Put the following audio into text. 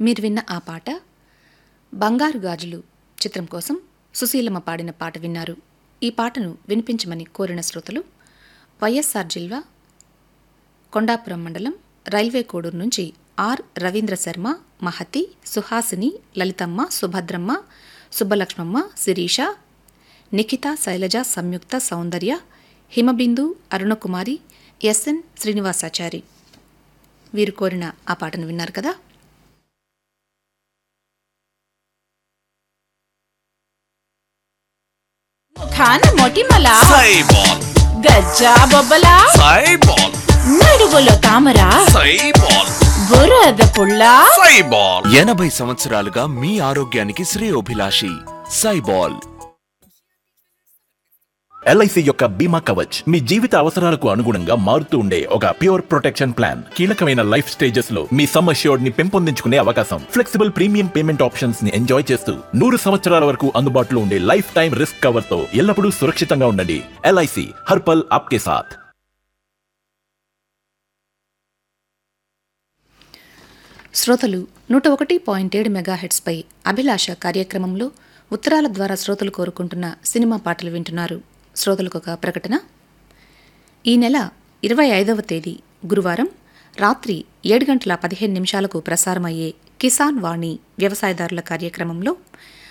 మీరు విన్న ఆ పాట బంగారు గాజులు చిత్రం కోసం సుశీలమ్మ పాడిన పాట విన్నారు ఈ పాటను వినిపించమని కోరిన శ్రోతలు వైఎస్ఆర్ జిల్లా కొండాపురం మండలం రైల్వే కోడూరు నుంచి ఆర్ రవీంద్ర శర్మ మహతి సుహాసిని లలితమ్మ సుభద్రమ్మ సుబ్బలక్ష్మమ్మ శిరీష నిఖిత శైలజ సంయుక్త సౌందర్య హిమబిందు అరుణకుమారి ఎస్ఎన్ శ్రీనివాసాచారి వీరు కోరిన ఆ పాటను విన్నారు కదా ముఖాన మొటిమల సైబాల్ గజ్జా బొబ్బల సైబాల్ నడుగులో తామర సైబాల్ బురద పుల్ల సైబాల్ ఎనభై సంవత్సరాలుగా మీ ఆరోగ్యానికి శ్రేయోభిలాషి సైబాల్ ఎల్ఐసి యొక్క బీమా కవచ్ మీ జీవిత అవసరాలకు అనుగుణంగా మారుతూ ఉండే ఒక ప్యూర్ ప్రొటెక్షన్ ప్లాన్ కీలకమైన లైఫ్ స్టేజెస్ లో మీ సమ్ అష్యూర్డ్ ని పెంపొందించుకునే అవకాశం ఫ్లెక్సిబుల్ ప్రీమియం పేమెంట్ ఆప్షన్స్ ని ఎంజాయ్ చేస్తూ నూరు సంవత్సరాల వరకు అందుబాటులో ఉండే లైఫ్ టైం రిస్క్ కవర్ తో ఎల్లప్పుడూ సురక్షితంగా ఉండండి ఎల్ఐసి హర్పల్ ఆప్కే సాథ్ శ్రోతలు నూట ఒకటి పాయింట్ ఏడు మెగాహెట్స్పై అభిలాష కార్యక్రమంలో ఉత్తరాల ద్వారా శ్రోతలు కోరుకుంటున్న సినిమా పాటలు వింటున్నారు శ్రోతలకు ఒక ప్రకటన ఈ నెల ఇరవై ఐదవ తేదీ గురువారం రాత్రి ఏడు గంటల పదిహేను నిమిషాలకు ప్రసారమయ్యే కిసాన్ వాణి వ్యవసాయదారుల కార్యక్రమంలో